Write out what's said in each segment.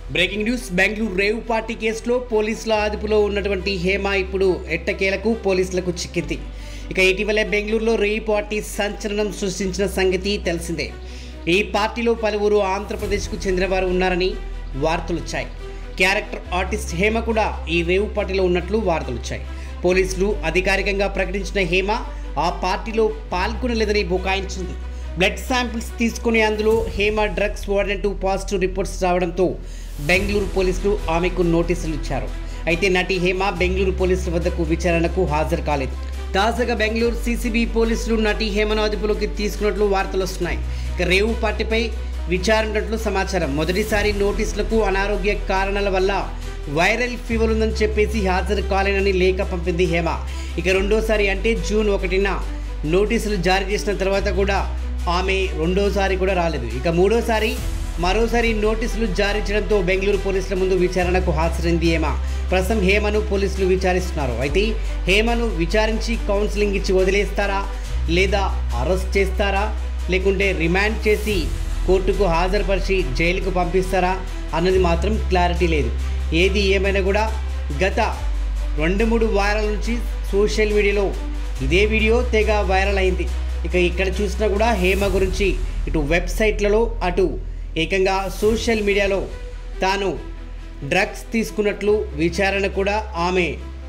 breaking news Bengaluru rave party కేసులో పోలీసుల అదుపులో ఉన్నటువంటి హేమ ఇప్పుడు ఎట్టకేలకు పోలీసులకు చిక్కింది ఇక ఇటీవలే బెంగళూరులో రేవ్ పార్టీ సంచలనం సృష్టించిన సంగతి తెలిసిందే ఈ పార్టీలో పలువురు ఆంధ్రప్రదేశ్కు చెందినవారు ఉన్నారని వార్తలు వచ్చాయి క్యారెక్టర్ ఆర్టిస్ట్ హేమ కూడా ఈ రేవ్ పార్టీలో ఉన్నట్లు వార్తలు వచ్చాయి పోలీసులు అధికారికంగా ప్రకటించిన హేమ ఆ పార్టీలో పాల్గొనలేదని బుకాయించింది బ్లడ్ శాంపిల్స్ తీసుకుని అందులో హేమ డ్రగ్స్ వాడినట్టు పాజిటివ్ రిపోర్ట్స్ రావడంతో బెంగళూరు పోలీసులు ఆమెకు నోటీసులు ఇచ్చారు అయితే నటి హేమ బెంగళూరు పోలీసుల వద్దకు విచారణకు హాజరు కాలేదు తాజాగా బెంగళూరు సీసీబీ పోలీసులు నటి హేమను అదుపులోకి తీసుకున్నట్లు వార్తలు వస్తున్నాయి ఇక రేవు పార్టీపై విచారణట్లు సమాచారం మొదటిసారి నోటీసులకు అనారోగ్య కారణాల వల్ల వైరల్ ఫీవర్ ఉందని చెప్పేసి హాజరు కాలేనని లేఖ పంపింది హేమ ఇక రెండోసారి అంటే జూన్ ఒకటిన నోటీసులు జారీ చేసిన తర్వాత కూడా ఆమె రెండోసారి కూడా రాలేదు ఇక మూడోసారి మరోసారి నోటీసులు జారీ చేయడంతో బెంగళూరు పోలీసుల ముందు విచారణకు హాజరైంది హేమ ప్రస్తుతం హేమను పోలీసులు విచారిస్తున్నారు అయితే హేమను విచారించి కౌన్సిలింగ్ ఇచ్చి వదిలేస్తారా లేదా అరెస్ట్ చేస్తారా లేకుంటే రిమాండ్ చేసి కోర్టుకు హాజరుపరిచి జైలుకు పంపిస్తారా అన్నది మాత్రం క్లారిటీ లేదు ఏది ఏమైనా కూడా గత రెండు మూడు వారాల నుంచి సోషల్ మీడియాలో ఇదే వీడియో తెగ వైరల్ అయింది ఇక ఇక్కడ చూసినా కూడా హేమ గురించి ఇటు వెబ్సైట్లలో అటు ఏకంగా సోషల్ మీడియాలో తాను డ్రగ్స్ తీసుకున్నట్లు విచారణ కూడా ఆమె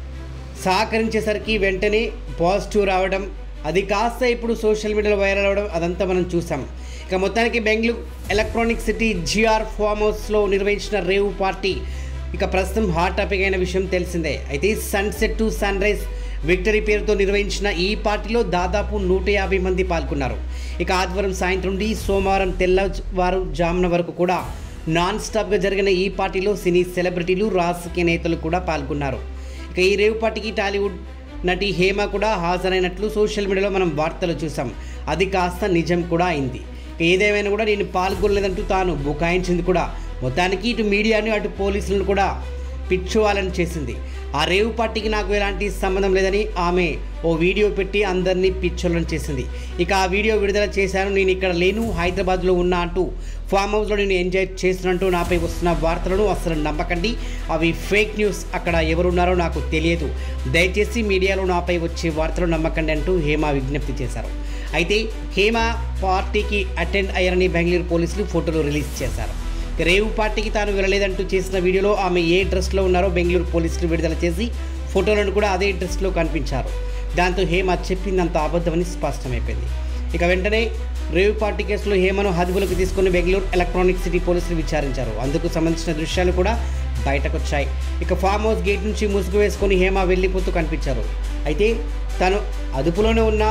సహకరించేసరికి వెంటనే పాజిటివ్ రావడం అది కాస్త ఇప్పుడు సోషల్ మీడియాలో వైరల్ అవ్వడం అదంతా మనం చూసాం ఇక మొత్తానికి Bengaluru electronic city G R farm హౌస్లో నిర్వహించిన రేవ్ పార్టీ ఇక ప్రస్తుతం హాట్ టాపిక్ అయిన విషయం తెలిసిందే అయితే sunset to sunrise victory పేరుతో నిర్వహించిన ఈ పార్టీలో దాదాపు నూట యాభై మంది పాల్గొన్నారు ఇక ఆదివారం సాయంత్రం నుండి సోమవారం తెల్లవారు జామున వరకు కూడా నాన్ స్టాప్గా జరిగిన ఈ పార్టీలో సినీ సెలబ్రిటీలు రాజకీయ నేతలు కూడా పాల్గొన్నారు ఇక ఈ రేవ్ పార్టీకి టాలీవుడ్ నటి హేమ కూడా హాజరైనట్లు సోషల్ మీడియాలో మనం వార్తలు చూసాం అది కాస్త నిజం కూడా అయింది ఇక ఏదేమైనా కూడా నేను పాల్గొనలేదంటూ తాను బుకాయించింది కూడా మొత్తానికి ఇటు మీడియాని అటు పోలీసులను కూడా పిచ్చోవాలని చేసింది ఆ రేవ్ పార్టీకి నాకు ఎలాంటి సంబంధం లేదని ఆమె ఓ వీడియో పెట్టి అందరినీ పిచ్చోళ్ళని చేసింది ఇక ఆ వీడియో విడుదల చేశాను నేను ఇక్కడ లేను హైదరాబాద్లో ఉన్నా అంటూ ఫామ్ హౌస్లో నేను ఎంజాయ్ చేస్తున్నట్టు నాపై వస్తున్న వార్తలను అసలు నమ్మకండి అవి ఫేక్ న్యూస్ అక్కడ ఎవరున్నారో నాకు తెలియదు దయచేసి మీడియాలో నాపై వచ్చే వార్తలు నమ్మకండి అంటూ హేమ విజ్ఞప్తి చేశారు అయితే హేమ పార్టీకి అటెండ్ అయ్యారని బెంగళూరు పోలీసులు ఫోటోలు రిలీజ్ చేశారు రేవు పార్టీకి తాను వెళ్ళలేదంటూ చేసిన వీడియోలో ఆమె ఏ డ్రెస్లో ఉన్నారో బెంగళూరు పోలీసులు విడుదల చేసి ఫోటోలను కూడా అదే డ్రెస్లో కనిపించారు దాంతో హేమ చెప్పిందంత అబద్ధమని స్పష్టమైపోయింది ఇక వెంటనే రేవు పార్టీ కేసులో హేమను అదుపులోకి తీసుకుని బెంగళూరు ఎలక్ట్రానిక్ సిటీ పోలీసులు విచారించారు అందుకు సంబంధించిన దృశ్యాలు కూడా బయటకొచ్చాయి ఇక ఫామ్ హౌస్ గేట్ నుంచి ముసుగు వేసుకొని హేమ వెళ్ళిపోతూ కనిపించారు అయితే తను అదుపులోనే ఉన్న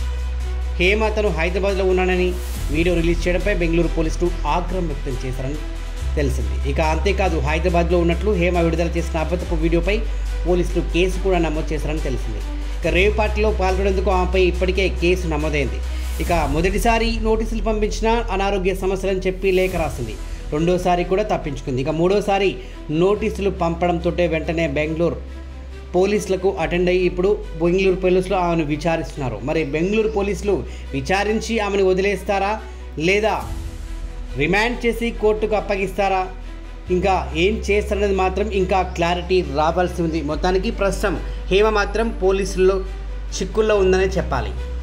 హేమ తను హైదరాబాద్లో ఉన్నానని వీడియో రిలీజ్ చేయడంపై బెంగళూరు పోలీసులు ఆగ్రహం వ్యక్తం చేశారని తెలిసింది ఇక అంతేకాదు హైదరాబాద్లో ఉన్నట్లు హేమ విడుదల చేసిన అబద్ధపు వీడియోపై పోలీసులు కేసు కూడా నమోదు చేశారని తెలిసింది ఇక రేవ్ పార్టీలో పాల్గొనేందుకు ఆమెపై ఇప్పటికే కేసు నమోదైంది ఇక మొదటిసారి నోటీసులు పంపించిన అనారోగ్య సమస్యలని చెప్పి లేఖ రాసింది రెండోసారి కూడా తప్పించుకుంది ఇక మూడోసారి నోటీసులు పంపడంతో వెంటనే బెంగళూరు పోలీసులకు అటెండ్ అయ్యి ఇప్పుడు బెంగళూరు పోలీసులు ఆమెను విచారిస్తున్నారు మరి బెంగళూరు పోలీసులు విచారించి ఆమెను వదిలేస్తారా లేదా రిమాండ్ చేసి కోర్టుకు అప్పగిస్తారా ఇంకా ఏం చేస్తారనేది మాత్రం ఇంకా క్లారిటీ రావాల్సి ఉంది మొత్తానికి ప్రస్తుతం హేమ మాత్రం పోలీసుల్లో చిక్కుల్లో ఉందనే చెప్పాలి